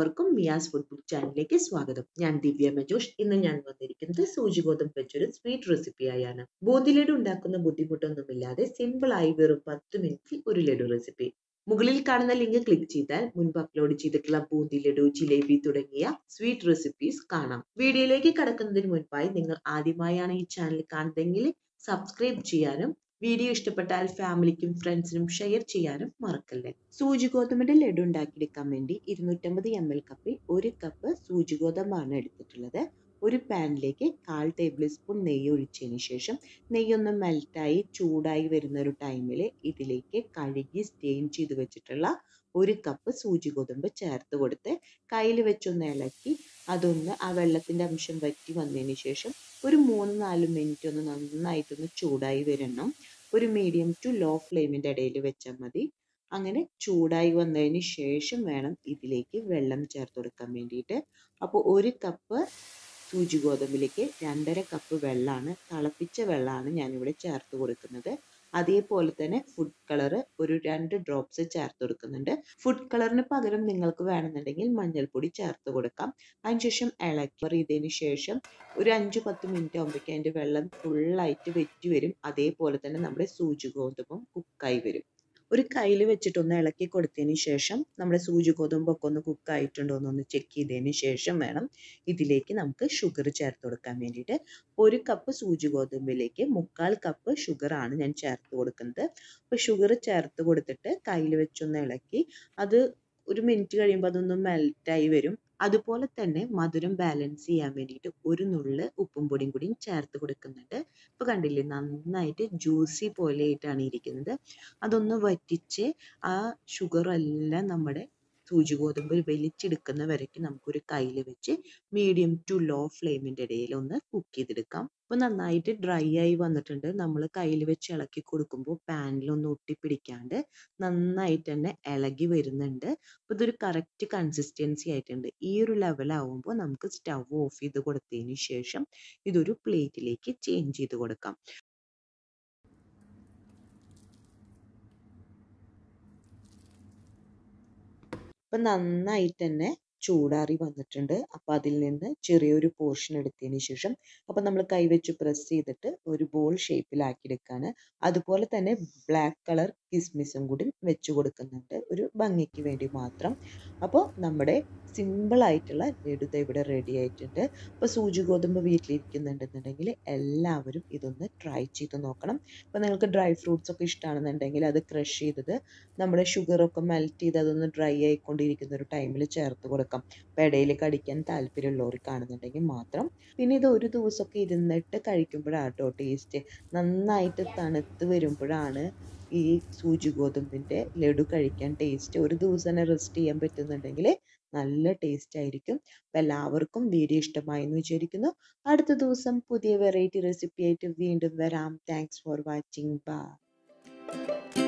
എല്ലാവർക്കും Miass food book ചാനലിലേക്ക് സ്വാഗതം ഞാൻ ദിവ്യ മജോഷ് ഇന്ന് ഞാൻ വന്നിരിക്കുന്നത് സൂചി ഗോതമ്പ് വെച്ചൊരു സ്വീറ്റ് റെസിപ്പിയായാണ് ബൂന്തി ലഡു ഉണ്ടാക്കുന്ന ബുദ്ധിമുട്ടൊന്നുമില്ലാതെ സിമ്പിൾ ആയി വെറും പത്ത് മിനിറ്റിൽ ഒരു ലഡു റെസിപ്പി മുകളിൽ കാണുന്ന ലിങ്ക് ക്ലിക്ക് ചെയ്താൽ മുൻപ് അപ്ലോഡ് ചെയ്തിട്ടുള്ള ബൂന്തി ലഡു ജിലേബി തുടങ്ങിയ സ്വീറ്റ് റെസിപ്പീസ് കാണാം വീഡിയോയിലേക്ക് കടക്കുന്നതിന് മുൻപായി നിങ്ങൾ ആദ്യമായാണ് ഈ ചാനൽ കാണുന്നതെങ്കിൽ സബ്സ്ക്രൈബ് ചെയ്യാനും വീഡിയോ ഇഷ്ടപ്പെട്ടാൽ ഫാമിലിക്കും ഫ്രണ്ട്സിനും ഷെയർ ചെയ്യാനും മറക്കല്ലേ സൂചി ഗോതമ്പിന്റെ ലഡു ഉണ്ടാക്കിയെടുക്കാൻ വേണ്ടി ഇരുന്നൂറ്റമ്പത് എം എൽ കപ്പിൽ ഒരു കപ്പ് സൂചി ഗോതമ്പാണ് എടുത്തിട്ടുള്ളത് ഒരു പാനിലേക്ക് കാൽ ടേബിൾ സ്പൂൺ നെയ്യ് ഒഴിച്ചതിന് ശേഷം നെയ്യൊന്ന് മെൽറ്റായി ചൂടായി വരുന്ന ഒരു ടൈമിൽ ഇതിലേക്ക് കഴുകി സ്റ്റെയിൻ ചെയ്ത് വെച്ചിട്ടുള്ള ഒരു കപ്പ് സൂചി ഗോതമ്പ് ചേർത്ത് കൊടുത്ത് കയ്യിൽ വെച്ചൊന്ന് ഇളക്കി അതൊന്ന് ആ വെള്ളത്തിൻ്റെ അംശം വറ്റി വന്നതിന് ശേഷം ഒരു മൂന്ന് നാല് മിനിറ്റ് ഒന്ന് നന്നായിട്ടൊന്ന് ചൂടായി വരണം ഒരു മീഡിയം ടു ലോ ഫ്ലെയിമിൻ്റെ ഇടയിൽ വെച്ചാൽ മതി അങ്ങനെ ചൂടായി വന്നതിന് ശേഷം വേണം ഇതിലേക്ക് വെള്ളം ചേർത്ത് കൊടുക്കാൻ വേണ്ടിയിട്ട് അപ്പോൾ ഒരു കപ്പ് സൂചി ഗോതമ്പിലേക്ക് രണ്ടര കപ്പ് വെള്ളമാണ് തിളപ്പിച്ച വെള്ളമാണ് ഞാനിവിടെ ചേർത്ത് കൊടുക്കുന്നത് അതേപോലെ തന്നെ ഫുഡ് കളർ ഒരു രണ്ട് ഡ്രോപ്സ് ചേർത്ത് കൊടുക്കുന്നുണ്ട് ഫുഡ് കളറിന് പകരം നിങ്ങൾക്ക് വേണമെന്നുണ്ടെങ്കിൽ മഞ്ഞൾപ്പൊടി ചേർത്ത് കൊടുക്കാം അതിനുശേഷം ഇളക്കി ചെയ്തതിന് ശേഷം ഒരു അഞ്ച് പത്ത് മിനിറ്റ് ആകുമ്പോഴേക്കും അതിൻ്റെ വെള്ളം ഫുള്ളായിട്ട് വെറ്റി വരും അതേപോലെ തന്നെ നമ്മുടെ സൂചി ഗോതമ്പും കുക്കായി വരും ഒരു കയ്യിൽ വെച്ചിട്ടൊന്ന് ഇളക്കി കൊടുത്തതിന് ശേഷം നമ്മുടെ സൂചി ഗോതമ്പൊക്കെ ഒന്ന് കുക്കായിട്ടുണ്ടോ എന്നൊന്ന് ചെക്ക് ചെയ്തതിന് ശേഷം വേണം ഇതിലേക്ക് നമുക്ക് ഷുഗർ ചേർത്ത് കൊടുക്കാൻ വേണ്ടിയിട്ട് ഒരു കപ്പ് സൂചി ഗോതമ്പിലേക്ക് മുക്കാൽ കപ്പ് ഷുഗറാണ് ഞാൻ ചേർത്ത് കൊടുക്കുന്നത് അപ്പോൾ ഷുഗർ ചേർത്ത് കൊടുത്തിട്ട് കയ്യിൽ വെച്ചൊന്ന് ഇളക്കി അത് ഒരു മിനിറ്റ് കഴിയുമ്പോൾ അതൊന്ന് മെൽറ്റായി വരും അതുപോലെ തന്നെ മധുരം ബാലൻസ് ചെയ്യാൻ വേണ്ടിയിട്ട് ഒരു നുള്ള് ഉപ്പും പൊടിയും കൂടിയും ചേർത്ത് കൊടുക്കുന്നുണ്ട് ഇപ്പൊ കണ്ടില്ലേ നന്നായിട്ട് ജ്യൂസി പോലെ ആയിട്ടാണ് ഇരിക്കുന്നത് അതൊന്ന് വറ്റിച്ച് ആ ഷുഗർ എല്ലാം നമ്മുടെ സൂചി ഗോതമ്പ് വലിച്ചെടുക്കുന്ന വരയ്ക്ക് നമുക്കൊരു കയ്യിൽ വെച്ച് മീഡിയം ടു ലോ ഫ്ലെയിമിൻ്റെ ഇടയിൽ ഒന്ന് കുക്ക് ചെയ്തെടുക്കാം അപ്പോൾ നന്നായിട്ട് ഡ്രൈ ആയി വന്നിട്ടുണ്ട് നമ്മൾ കയ്യിൽ വെച്ച് ഇളക്കി കൊടുക്കുമ്പോൾ പാനിലൊന്നും ഒട്ടിപ്പിടിക്കാണ്ട് നന്നായിട്ട് തന്നെ ഇളകി വരുന്നുണ്ട് അപ്പോൾ ഇതൊരു കറക്റ്റ് കൺസിസ്റ്റൻസി ആയിട്ടുണ്ട് ഈ ഒരു ലെവലാവുമ്പോൾ നമുക്ക് സ്റ്റവ് ഓഫ് ചെയ്ത് കൊടുത്തതിന് ശേഷം ഇതൊരു പ്ലേറ്റിലേക്ക് ചേഞ്ച് ചെയ്ത് കൊടുക്കാം അപ്പം നന്നായിട്ട് തന്നെ ചൂടാറി വന്നിട്ടുണ്ട് അപ്പം അതിൽ നിന്ന് ചെറിയൊരു പോർഷൻ എടുത്തതിന് ശേഷം അപ്പം നമ്മൾ കൈവച്ച് പ്രസ് ചെയ്തിട്ട് ഒരു ബോൾ ഷേപ്പിലാക്കിയെടുക്കുകയാണ് അതുപോലെ തന്നെ ബ്ലാക്ക് കളർ കിസ്മിസും കൂടി വെച്ച് കൊടുക്കുന്നുണ്ട് ഒരു ഭംഗിക്ക് വേണ്ടി മാത്രം അപ്പോൾ നമ്മുടെ സിമ്പിളായിട്ടുള്ള ലഡു ഇവിടെ റെഡി ആയിട്ടുണ്ട് അപ്പോൾ സൂചി ഗോതമ്പ് വീട്ടിലിരിക്കുന്നുണ്ടെന്നുണ്ടെങ്കിൽ എല്ലാവരും ഇതൊന്ന് ട്രൈ ചെയ്ത് നോക്കണം അപ്പോൾ നിങ്ങൾക്ക് ഡ്രൈ ഫ്രൂട്ട്സ് ഒക്കെ ഇഷ്ടമാണെന്നുണ്ടെങ്കിൽ അത് ക്രഷ് ചെയ്തത് നമ്മുടെ ഷുഗറൊക്കെ മെൽറ്റ് ചെയ്ത് അതൊന്ന് ഡ്രൈ ആയിക്കൊണ്ടിരിക്കുന്ന ഒരു ടൈമിൽ ചേർത്ത് കൊടുക്കാം അപ്പോൾ ഇടയിൽ കടിക്കാൻ താല്പര്യമുള്ളവർ കാണുന്നുണ്ടെങ്കിൽ മാത്രം പിന്നെ ഇത് ഒരു ദിവസമൊക്കെ ഇരുന്നിട്ട് കഴിക്കുമ്പോഴാണ് കേട്ടോ ടേസ്റ്റ് നന്നായിട്ട് തണുത്ത് വരുമ്പോഴാണ് ഈ സൂചി ഗോതമ്പിൻ്റെ ലഡു കഴിക്കാൻ ടേസ്റ്റ് ഒരു ദിവസം തന്നെ റെസ്റ്റ് ചെയ്യാൻ പറ്റുന്നുണ്ടെങ്കിൽ നല്ല ടേസ്റ്റ് ആയിരിക്കും അപ്പം എല്ലാവർക്കും വീഡിയോ ഇഷ്ടമായി എന്ന് വിചാരിക്കുന്നു അടുത്ത ദിവസം പുതിയ വെറൈറ്റി റെസിപ്പി ആയിട്ട് വീണ്ടും വരാം താങ്ക്സ് ഫോർ വാച്ചിങ് ബൈ